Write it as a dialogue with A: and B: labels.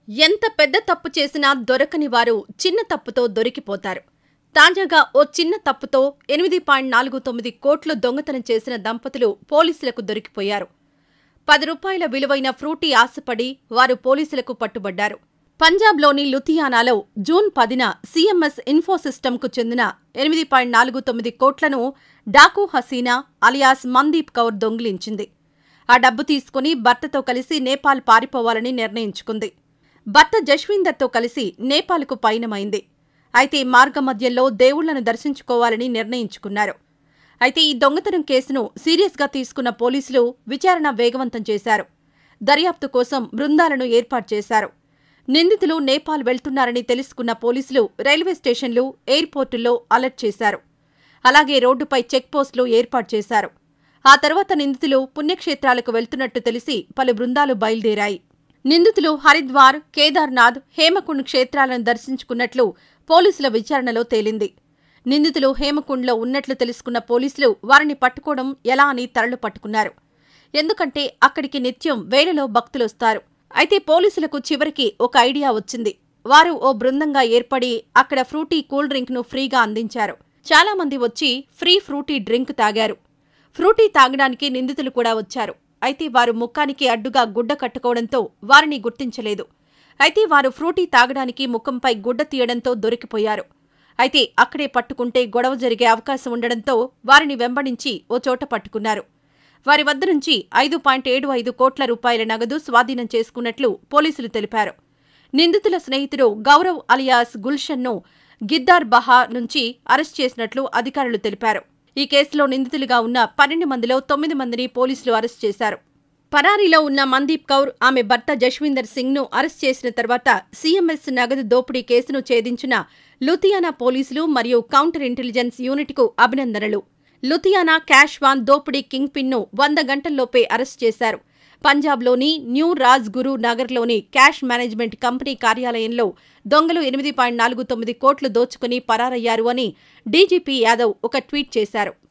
A: ఎంత పెద్ద తప్పు చేసినా దొరకని వారు చిన్న తప్పుతో దొరికిపోతారు తాజాగా ఓ చిన్న తప్పుతో ఎనిమిది పాయింట్ నాలుగు తొమ్మిది కోట్లు దొంగతనం చేసిన దంపతులు పోలీసులకు దొరికిపోయారు పది రూపాయల విలువైన ఫ్రూటీ ఆశపడి వారు పోలీసులకు పట్టుబడ్డారు పంజాబ్లోని లుధియానాలో జూన్ పదిన సీఎంఎస్ ఇన్ఫోసిస్టమ్కు చెందిన ఎనిమిది పాయింట్ నాలుగు తొమ్మిది కోట్లను డాకు హసీనా అలియాస్ మందీప్ కౌర్ దొంగిలించింది ఆ డబ్బు తీసుకుని భర్తతో కలిసి నేపాల్ పారిపోవాలని నిర్ణయించుకుంది భర్త జశ్వీందర్తో కలిసి నేపాల్కు పయనమైంది అయితే మార్గమధ్యంలో దేవుళ్లను దర్శించుకోవాలని నిర్ణయించుకున్నారు అయితే ఈ దొంగతనం కేసును సీరియస్గా తీసుకున్న పోలీసులు విచారణ వేగవంతం చేశారు దర్యాప్తు కోసం బృందాలను ఏర్పాటు చేశారు నిందితులు నేపాల్ వెళ్తున్నారని తెలుసుకున్న పోలీసులు రైల్వే స్టేషన్లు ఎయిర్పోర్టుల్లో అలర్ట్ చేశారు అలాగే రోడ్డుపై చెక్పోస్టులు ఏర్పాటు చేశారు ఆ తర్వాత నిందితులు పుణ్యక్షేత్రాలకు వెళ్తున్నట్టు తెలిసి పలు బృందాలు బయలుదేరాయి నిందితులు హరిద్వార్ కేదార్నాథ్ హేమకుండ్ క్షేత్రాలను దర్శించుకున్నట్లు పోలీసుల విచారణలో తేలింది నిందితులు హేమకుండ్లో ఉన్నట్లు తెలుసుకున్న పోలీసులు వారిని పట్టుకోవడం ఎలా అని తరలు పట్టుకున్నారు ఎందుకంటే అక్కడికి నిత్యం వేలలో భక్తులొస్తారు అయితే పోలీసులకు చివరికి ఒక ఐడియా వచ్చింది వారు ఓ బృందంగా ఏర్పడి అక్కడ ఫ్రూటీ కూల్ డ్రింక్ను ఫ్రీగా అందించారు చాలా మంది వచ్చి ఫ్రీ ఫ్రూటీ డ్రింక్ తాగారు ఫ్రూటీ తాగడానికి నిందితులు కూడా వచ్చారు అయితే వారు ముఖానికి అడ్డుగా గుడ్డ కట్టుకోవడంతో వారిని గుర్తించలేదు అయితే వారు ఫ్రూటీ తాగడానికి ముఖంపై గుడ్డ తీయడంతో దొరికిపోయారు అయితే అక్కడే పట్టుకుంటే గొడవ జరిగే అవకాశం ఉండడంతో వారిని వెంబడించి ఓ చోట పట్టుకున్నారు వారి వద్ద నుంచి ఐదు పాయింట్ ఏడు ఐదు కోట్ల రూపాయల నగదు స్వాధీనం చేసుకున్నట్లు పోలీసులు తెలిపారు నిందితుల స్నేహితుడు గౌరవ్ అలియాస్ గుల్షన్ను గిద్దార్ బహా నుంచి అరెస్ట్ చేసినట్లు అధికారులు తెలిపారు ఈ కేసులో నిందితులుగా ఉన్న పన్నెండు మందిలో తొమ్మిది మందిని పోలీసులు అరెస్ట్ చేశారు పరారీలో ఉన్న మందీప్ కౌర్ ఆమె భర్త జశ్వీందర్ సింగ్ ను అరెస్ట్ చేసిన తర్వాత సీఎంఎస్ నగదు దోపిడీ కేసును ఛేదించిన లుథియానా పోలీసులు మరియు కౌంటర్ ఇంటెలిజెన్స్ యూనిట్కు అభినందనలు లుథియానా క్యాష్ వాన్ దోపిడీ కింగ్ పిన్ను వంద గంటల్లోపే అరెస్ట్ చేశారు పంజాబ్లోని న్యూ రాజ్ గురు నగర్లోని క్యాష్ మేనేజ్మెంట్ కంపెనీ కార్యాలయంలో దొంగలు ఎనిమిది పాయింట్ నాలుగు తొమ్మిది కోట్లు దోచుకుని పరారయ్యారు అని డీజీపీ యాదవ్ ఒక ట్వీట్ చేశారు